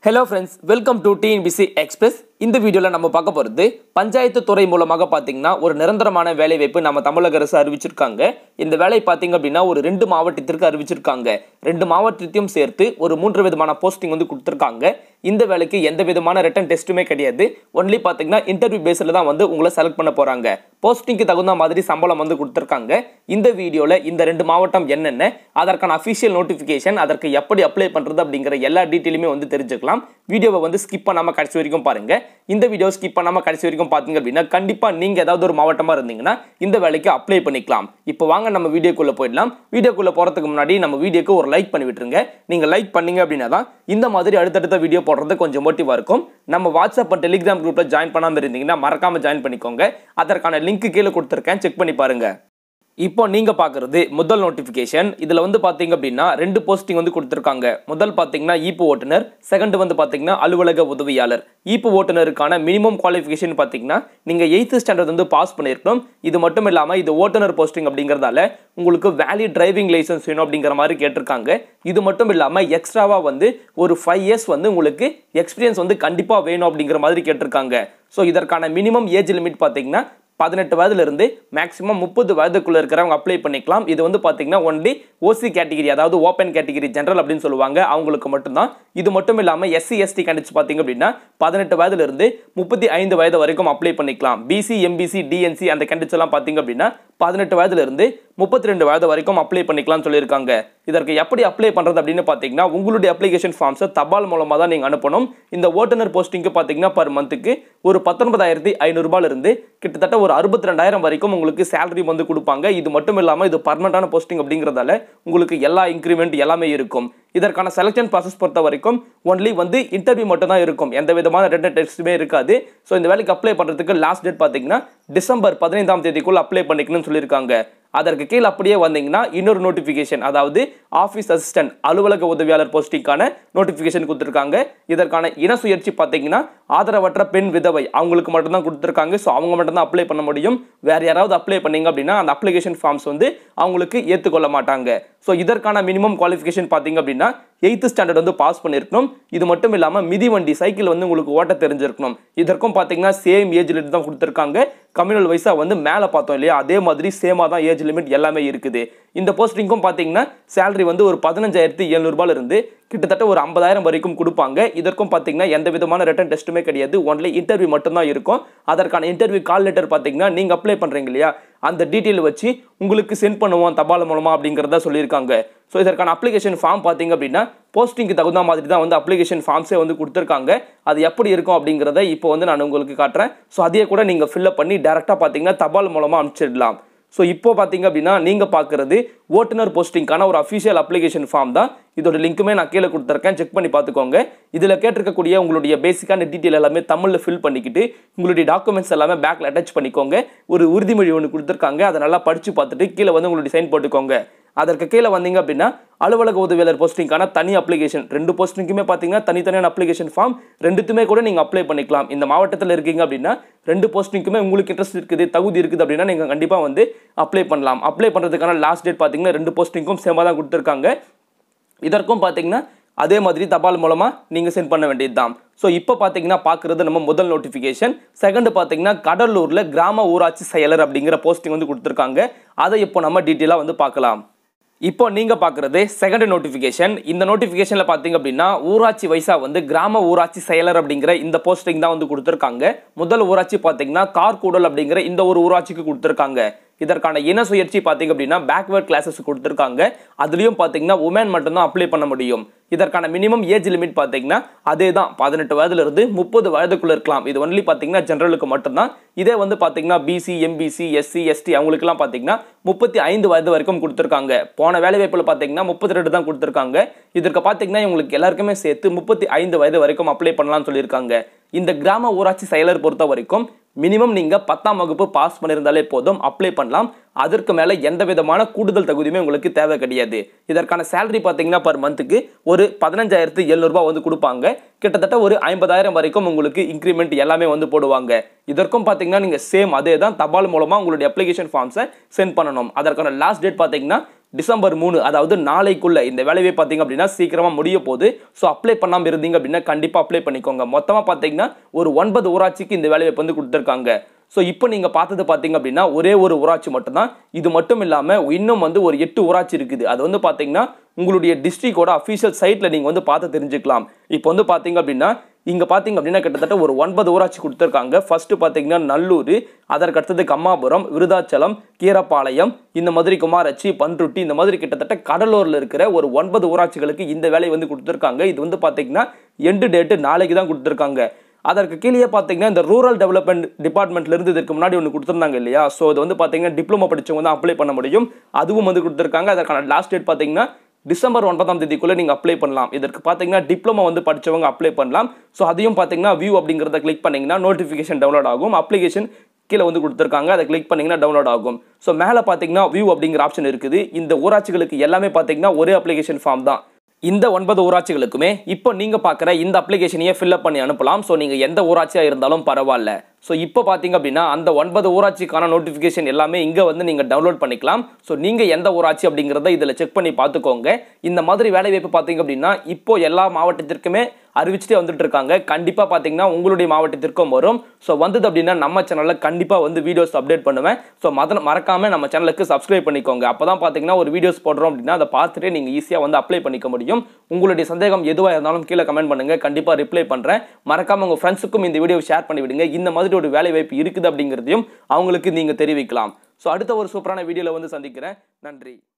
hello friends welcome to TNPSC express இந்த வீடியோவில் நம்ம பார்க்க போகிறது பஞ்சாயத்து துறை மூலமாக பார்த்தீங்கன்னா ஒரு நிரந்தரமான வேலை வாய்ப்பு நம்ம தமிழக அரசு அறிவிச்சிருக்காங்க இந்த வேலை பார்த்தீங்க அப்படின்னா ஒரு ரெண்டு மாவட்டத்திற்கு அறிவிச்சிருக்காங்க ரெண்டு மாவட்டத்தையும் சேர்த்து ஒரு மூன்று விதமான போஸ்டிங் வந்து கொடுத்துருக்காங்க இந்த வேலைக்கு எந்த விதமான ரிட்டன் டெஸ்ட்டுமே கிடையாது ஒன்லி பார்த்தீங்கன்னா இன்டர்வியூ பேஸில் தான் வந்து உங்களை செலக்ட் பண்ண போகிறாங்க போஸ்டிங்க்கு தகுந்த மாதிரி சம்பளம் வந்து கொடுத்துருக்காங்க இந்த வீடியோவில் இந்த ரெண்டு மாவட்டம் என்னென்ன அதற்கான அஃபிஷியல் நோட்டிஃபிகேஷன் அதற்கு எப்படி அப்ளை பண்ணுறது அப்படிங்கிற எல்லா டீட்டெயிலுமே வந்து தெரிஞ்சுக்கலாம் வீடியோவை வந்து ஸ்கிப் பண்ணாமல் கடைசி வரைக்கும் பாருங்க இந்த வீடியோ ஸ்கிப் பண்ணாமல் கடைசி வரைக்கும் பார்த்தீங்க அப்படின்னா கண்டிப்பாக நீங்கள் ஏதாவது ஒரு மாவட்டமாக இருந்தீங்கன்னா இந்த வேலைக்கு அப்ளை பண்ணிக்கலாம் இப்போ வாங்க நம்ம வீடியோக்குள்ளே போயிடலாம் வீடியோக்குள்ளே போகிறதுக்கு முன்னாடி நம்ம வீடியோக்கு ஒரு லைக் பண்ணி விட்டுருங்க நீங்கள் லைக் பண்ணீங்க அப்படின்னா தான் இந்த மாதிரி அடுத்தடுத்த வீடியோ போடுறது கொஞ்சம் மோட்டிவாக இருக்கும் நம்ம வாட்ஸ்அப் அண்ட் டெலிகிராம் குரூப்பில் ஜாயின் பண்ணாமல் இருந்தீங்கன்னா மறக்காமல் ஜாயின் பண்ணிக்கோங்க அதற்கான லிங்க் கீழே கொடுத்துருக்கேன் செக் பண்ணி பாருங்க இப்போ நீங்க பாக்குறது முதல் நோட்டிபிகேஷன் இதுல வந்து பாத்தீங்க அப்படின்னா ரெண்டு போஸ்டிங் வந்து கொடுத்துருக்காங்க முதல் பாத்தீங்கன்னா ஈப்பு ஓட்டுநர் செகண்ட் வந்து பாத்தீங்கன்னா அலுவலக உதவியாளர் ஈப்பு ஓட்டுநருக்கான மினிமம் குவாலிஃபிகேஷன் பாத்தீங்கன்னா நீங்க எயித்து ஸ்டாண்டர்ட் வந்து பாஸ் பண்ணிருக்கணும் இது மட்டும் இல்லாம இது ஓட்டுநர் போஸ்டிங் அப்படிங்கறதால உங்களுக்கு வேலிட் டிரைவிங் லைசன்ஸ் வேணும் அப்படிங்கிற மாதிரி கேட்டிருக்காங்க இது மட்டும் இல்லாம எக்ஸ்ட்ராவா வந்து ஒரு ஃபைவ் இயர்ஸ் வந்து உங்களுக்கு எக்ஸ்பீரியன்ஸ் வந்து கண்டிப்பா வேணும் அப்படிங்கிற மாதிரி கேட்டிருக்காங்க ஸோ இதற்கான மினிமம் ஏஜ் லிமிட் பாத்தீங்கன்னா பதினெட்டு வயதுலேருந்து மேக்ஸிமம் முப்பது வயதுக்குள்ளே இருக்கிறவங்க அப்ளை பண்ணிக்கலாம் இது வந்து பார்த்தீங்கன்னா ஒன்லி ஓசி கேட்டகிரி அதாவது ஓப்பன் கேட்டகிரி ஜென்ரல் அப்படின்னு சொல்லுவாங்க அவங்களுக்கு மட்டும்தான் இது மட்டும் இல்லாமல் எஸ்சி எஸ்டி கேண்டிடேட்ஸ் பார்த்தீங்க அப்படின்னா பதினெட்டு வயதுலேருந்து முப்பத்தி ஐந்து வயது வரைக்கும் அப்ளை பண்ணிக்கலாம் பிசி எம்பிசி டிஎன்சி அந்த கேண்டிடேட்ஸ் எல்லாம் பார்த்தீங்க அப்படின்னா பதினெட்டு வயதுலேருந்து முப்பத்தி ரெண்டு வயது வரைக்கும் அப்ளை பண்ணிக்கலாம்னு சொல்லியிருக்காங்க இதற்கு எப்படி அப்ளை பண்ணுறது அப்படின்னு பார்த்தீங்கன்னா உங்களுடைய அப்ளிகேஷன் ஃபார்ம்ஸை தபால் மூலமாக தான் நீங்கள் அனுப்பணும் இந்த ஓட்டுநர் போஸ்டிங்க்கு பார்த்தீங்கன்னா பர் மந்த்துக்கு ஒரு பத்தொன்பதாயிரத்தி ஐநூறுரூபாலிருந்து கிட்டத்தட்ட ஒரு அறுபத்தி ரெண்டாயிரம் வரைக்கும் உங்களுக்கு சேலரி வந்து கொடுப்பாங்க இது மட்டும் இல்லாமல் இது பர்மனண்டான போஸ்டிங் அப்படிங்கிறதால உங்களுக்கு எல்லா இன்க்ரிமெண்ட் எல்லாமே இருக்கும் இதற்கான செலெக்ஷன் ப்ராசஸ் பொறுத்த வரைக்கும் ஒன்லி வந்து இன்டர்வியூ மட்டும் தான் இருக்கும் எந்த விதமான ரெட்டன் டெஸ்ட்டுமே இருக்காது ஸோ இந்த வேலைக்கு அப்ளை பண்ணுறதுக்கு லாஸ்ட் டேட் பார்த்தீங்கன்னா டிசம்பர் பதினைந்தாம் தேதிக்குள்ள அப்ளை பண்ணிக்கணும்னு சொல்லியிருக்காங்க அதற்கு கீழே அப்படியே வந்தீங்கன்னா இன்னொரு நோட்டிஃபிகேஷன் அதாவது ஆஃபீஸ் அசிஸ்டன்ட் அலுவலக உதவியாளர் போஸ்டிங்கான நோட்டிஃபிகேஷன் கொடுத்துருக்காங்க இதற்கான இன சுயற்சி பார்த்தீங்கன்னா ஆதரவற்ற பெண் விதவை அவங்களுக்கு மட்டும்தான் கொடுத்துருக்காங்க ஸோ அவங்க மட்டும்தான் அப்ளை பண்ண முடியும் வேற யாராவது அப்ளை பண்ணீங்க அப்படின்னா அந்த அப்ளிகேஷன் ஃபார்ம்ஸ் வந்து அவங்களுக்கு ஏற்றுக்கொள்ள மாட்டாங்க ஸோ இதற்கான மினிமம் குவாலிஃபிகேஷன் பார்த்தீங்க அப்படின்னா எயித்து ஸ்டாண்டர்ட் வந்து பாஸ் பண்ணியிருக்கணும் இது மட்டும் இல்லாமல் மிதிவண்டி சைக்கிள் வந்து உங்களுக்கு ஓட்ட தெரிஞ்சிருக்கணும் இதற்கும் பார்த்தீங்கன்னா சேம் ஏஜ் லிமிட் தான் கொடுத்துருக்காங்க கம்யூனல் வைஸாக வந்து மேலே பார்த்தோம் இல்லையா அதே மாதிரி சேமாக தான் ஏஜ் லிமிட் எல்லாமே இருக்குது இந்த போஸ்டிங்கும் பார்த்தீங்கன்னா சேலரி வந்து ஒரு பதினஞ்சாயிரத்தி இருந்து கிட்டத்தட்ட ஒரு ஐம்பதாயிரம் வரைக்கும் கொடுப்பாங்க இதற்கும் பார்த்தீங்கன்னா எந்த விதமான ரிட்டன் டெஸ்ட்டுமே கிடையாது ஒன்லி இன்டர்வியூ மட்டும்தான் இருக்கும் அதற்கான இன்டர்வியூ கால் லெட்டர் பார்த்தீங்கன்னா நீங்கள் அப்ளை பண்ணுறீங்க இல்லையா அந்த டீட்டெயில் வச்சு உங்களுக்கு சென்ட் பண்ணுவோம் தபால் மூலமாக அப்படிங்கிறத சொல்லியிருக்காங்க ஸோ இதற்கான அப்ளிகேஷன் ஃபார்ம் பார்த்தீங்க அப்படின்னா போஸ்டிங்க்கு தகுந்த மாதிரி தான் வந்து அப்ளிகேஷன் ஃபார்ம்ஸே வந்து கொடுத்துருக்காங்க அது எப்படி இருக்கும் அப்படிங்கிறத இப்போ வந்து நான் உங்களுக்கு காட்டுறேன் ஸோ அதையே கூட நீங்கள் ஃபில்அப் பண்ணி டேரெக்டாக பார்த்தீங்கன்னா தபால் மூலமாக அனுப்பிச்சிடலாம் ஸோ இப்போ பார்த்தீங்க அப்படின்னா நீங்கள் பார்க்குறது ஓட்டுநர் போஸ்டிங்கான ஒரு அஃபிஷியல் அப்ளிகேஷன் ஃபார்ம் தான் இதோட லிங்க்குமே நான் கீழே கொடுத்துருக்கேன் செக் பண்ணி பார்த்துக்கோங்க இதில் கேட்டிருக்கக்கூடிய உங்களுடைய பேசிக்கான டீட்டெயில் எல்லாமே தமிழில் ஃபில் பண்ணிக்கிட்டு உங்களுடைய டாக்குமெண்ட்ஸ் எல்லாமே பேக்கில் அட்டாச் பண்ணிக்கோங்க ஒரு உறுதிமொழி ஒன்று கொடுத்துருக்காங்க அதை நல்லா படித்து பார்த்துட்டு கீழே வந்து உங்களுடைய சைன் போட்டுக்கோங்க அதற்கு கீழே வந்தீங்க அப்படின்னா அலுவலக உதவியாளர் போஸ்டிங்கான தனி அப்ளிகேஷன் ரெண்டு போஸ்டிங்க்குமே பார்த்தீங்கன்னா தனித்தனியான அப்ளிகேஷன் ஃபார்ம் ரெண்டுத்துமே கூட நீங்கள் அப்ளை பண்ணிக்கலாம் இந்த மாவட்டத்தில் இருக்கீங்க அப்படின்னா ரெண்டு போஸ்டிங்க்குமே உங்களுக்கு இன்ட்ரெஸ்ட் இருக்குது தகுதி இருக்குது அப்படின்னா நீங்கள் கண்டிப்பாக வந்து அப்ளை பண்ணலாம் அப்ளை பண்ணுறதுக்கான லாஸ்ட் டேட் பார்த்தீங்கன்னா ரெண்டு போஸ்டிங்க்கும் சேமாக தான் கொடுத்துருக்காங்க இதற்கும் பார்த்தீங்கன்னா அதே மாதிரி தபால் மூலமாக நீங்கள் சென்ட் பண்ண வேண்டியது தான் ஸோ இப்போ பார்த்தீங்கன்னா பார்க்குறது நம்ம முதல் நோட்டிஃபிகேஷன் செகண்ட் பார்த்தீங்கன்னா கடலூரில் கிராம ஊராட்சி செயலர் அப்படிங்கிற போஸ்டிங் வந்து கொடுத்துருக்காங்க அதை இப்போ நம்ம டீட்டெயிலாக வந்து பார்க்கலாம் இப்போ நீங்கள் பார்க்குறது செகண்ட் நோட்டிஃபிகேஷன் இந்த நோட்டிஃபிகேஷனில் பார்த்தீங்க அப்படின்னா ஊராட்சி வைஸாக வந்து கிராம ஊராட்சி செயலர் அப்படிங்கிற இந்த போஸ்டிங் தான் வந்து கொடுத்துருக்காங்க முதல் ஊராட்சி பார்த்தீங்கன்னா கார்கூடல் அப்படிங்கிற இந்த ஒரு ஊராட்சிக்கு கொடுத்துருக்காங்க இதற்கான இன சுயற்சி பார்த்தீங்க அப்படின்னா பேக்வேர்ட் கிளாஸஸ் கொடுத்துருக்காங்க அதுலேயும் பார்த்தீங்கன்னா உமன் மட்டும்தான் அப்ளை பண்ண முடியும் இதற்கான மினிமம் ஏஜ் லிமிட் பார்த்தீங்கன்னா அதே தான் பதினெட்டு வயதுலேருந்து முப்பது வயதுக்குள்ளே இருக்கலாம் இது ஒன்லி பார்த்தீங்கன்னா ஜென்ரலுக்கு மட்டும்தான் இதே வந்து பார்த்தீங்கன்னா பிசி எம்பிசி எஸ்சி எஸ்டி அவங்களுக்குலாம் பார்த்தீங்கன்னா முப்பத்தி ஐந்து வயது வரைக்கும் கொடுத்துருக்காங்க போன வேலை வாய்ப்பில் பார்த்தீங்கன்னா முப்பத்தி ரெண்டு தான் கொடுத்துருக்காங்க இதற்கு பார்த்தீங்கன்னா இவங்களுக்கு எல்லாருக்குமே சேர்த்து முப்பத்தி ஐந்து வயது வரைக்கும் அப்ளை பண்ணலாம்னு சொல்லியிருக்காங்க இந்த கிராம ஊராட்சி செயலர் பொறுத்த வரைக்கும் மினிமம் நீங்கள் பத்தாம் வகுப்பு பாஸ் பண்ணியிருந்தாலே போதும் அப்ளை பண்ணலாம் அதற்கு மேலே எந்த விதமான கூடுதல் தகுதியுமே உங்களுக்கு தேவை கிடையாது இதற்கான சேலரி பார்த்தீங்கன்னா பர் மந்த்துக்கு ஒரு பதினஞ்சாயிரத்து எழுநூறுபா வந்து கொடுப்பாங்க கிட்டத்தட்ட ஒரு ஐம்பதாயிரம் வரைக்கும் உங்களுக்கு இன்க்ரிமெண்ட் எல்லாமே வந்து போடுவாங்க இதற்கும் பார்த்தீங்கன்னா நீங்கள் சேம் அதே தான் தபால் மூலமாக உங்களுடைய அப்ளிகேஷன் ஃபார்ம்ஸை சென்ட் பண்ணணும் அதற்கான லாஸ்ட் டேட் பார்த்தீங்கன்னா டிசம்பர் மூணு அதாவது நாளைக்குள்ள இந்த வேலையை பார்த்தீங்க அப்படின்னா சீக்கிரமா முடிய போகுது ஸோ அப்ளை பண்ணாமல் இருந்தீங்க அப்படின்னா கண்டிப்பாக அப்ளை பண்ணிக்கோங்க மொத்தமாக பார்த்தீங்கன்னா ஒரு ஒன்பது ஊராட்சிக்கு இந்த வேலையை வந்து கொடுத்துருக்காங்க ஸோ இப்போ நீங்கள் பார்த்தது பார்த்தீங்க அப்படின்னா ஒரே ஒரு ஊராட்சி மட்டும்தான் இது மட்டும் இல்லாமல் இன்னும் வந்து ஒரு எட்டு ஊராட்சி இருக்குது அது வந்து பார்த்தீங்கன்னா உங்களுடைய டிஸ்ட்ரிக்டோட அஃபீஷியல் சைட்டில் நீங்கள் வந்து பார்த்து தெரிஞ்சுக்கலாம் இப்போ வந்து பார்த்தீங்க அப்படின்னா இங்கே பார்த்தீங்க அப்படின்னா கிட்டத்தட்ட ஒரு ஒன்பது ஊராட்சி கொடுத்துருக்காங்க ஃபர்ஸ்ட் பார்த்தீங்கன்னா நல்லூர் அதற்கு அடுத்தது கம்மாபுரம் விருதாச்சலம் கீரப்பாளையம் இந்த மாதிரி குமாரச்சி பன்ருட்டி இந்த மாதிரி கிட்டத்தட்ட கடலூரில் இருக்கிற ஒரு ஒன்பது ஊராட்சிகளுக்கு இந்த வேலையை வந்து கொடுத்துருக்காங்க இது வந்து பார்த்தீங்கன்னா எண்டு டேட்டு நாளைக்கு தான் கொடுத்துருக்காங்க அதற்கு கீழே பார்த்தீங்கன்னா இந்த ரூரல் டெவலப்மெண்ட் டிபார்ட்மெண்ட்ல இருந்து இதுக்கு முன்னாடி ஒன்று கொடுத்துருந்தாங்க இல்லையா ஸோ இது வந்து பார்த்தீங்கன்னா டிப்ளமோ படிச்சவங்க தான் அப்ளை பண்ண முடியும் அதுவும் வந்து கொடுத்துருக்காங்க அதற்கான லாஸ்ட் டேட் பார்த்தீங்கன்னா டிசம்பர் ஒன்பதாம் தேதிக்குள்ளே நீங்கள் அப்ளை பண்ணலாம் இதற்கு பார்த்தீங்கன்னா டிப்ளமோ வந்து படிச்சவங்க அப்ளை பண்ணலாம் ஸோ அதையும் பார்த்தீங்கன்னா வியூ அப்படிங்கிறத கிளிக் பண்ணீங்கன்னா நோட்டிஃபிகேஷன் டவுன்லோட் ஆகும் அப்ளிகேஷன் கீழே வந்து கொடுத்துருக்காங்க அதை கிளிக் பண்ணீங்கன்னா டவுன்லோட் ஆகும் ஸோ மேலே பார்த்தீங்கன்னா வியூ அப்படிங்கிற ஆப்ஷன் இருக்குது இந்த ஊராட்சிகளுக்கு எல்லாமே பார்த்தீங்கன்னா ஒரே அப்ளிகேஷன் ஃபார்ம் தான் இந்த ஒன்பது ஊராட்சிகளுக்குமே இப்போ நீங்கள் பார்க்குற இந்த அப்ளிகேஷனையே ஃபில்அப் பண்ணி அனுப்பலாம் ஸோ நீங்கள் எந்த ஊராட்சியாக இருந்தாலும் பரவாயில்ல ஸோ இப்போ பார்த்தீங்க அப்படின்னா அந்த ஒன்பது ஊராட்சிக்கான நோட்டிஃபிகேஷன் எல்லாமே இங்கே வந்து நீங்கள் டவுன்லோட் பண்ணிக்கலாம் ஸோ நீங்கள் எந்த ஊராட்சி அப்படிங்கிறத இதில் செக் பண்ணி பார்த்துக்கோங்க இந்த மாதிரி வேலை வாய்ப்பு பார்த்தீங்க அப்படின்னா இப்போ எல்லா மாவட்டத்திற்குமே அறிவிச்சுட்டே வந்துட்டு இருக்காங்க கண்டிப்பாக பார்த்தீங்கன்னா உங்களுடைய மாவட்டத்திற்கும் வரும் ஸோ வந்தது அப்படின்னா நம்ம சேனலில் கண்டிப்பாக வந்து வீடியோஸ் அப்டேட் பண்ணுவேன் ஸோ மத மறக்காமல் நம்ம சேனலுக்கு சப்ஸ்கிரைப் பண்ணிக்கோங்க அப்போ தான் பார்த்தீங்கன்னா ஒரு வீடியோஸ் போடுறோம் அப்படின்னா அதை பார்த்துட்டு நீங்கள் ஈஸியாக வந்து அப்ளை பண்ணிக்க முடியும் உங்களுடைய சந்தேகம் எதுவாக இருந்தாலும் கீழே கமெண்ட் பண்ணுங்கள் கண்டிப்பாக ரிப்ளை பண்ணுறேன் மறக்காமல் உங்கள் ஃப்ரெண்ட்ஸுக்கும் இந்த வீடியோ ஷேர் பண்ணி விடுங்க இந்த மாதிரி ஒரு வேலை வாய்ப்பு இருக்குது அப்படிங்கிறதையும் அவங்களுக்கு நீங்கள் தெரிவிக்கலாம் ஸோ அடுத்த ஒரு சூப்பரான வீடியோவில் வந்து சந்திக்கிறேன் நன்றி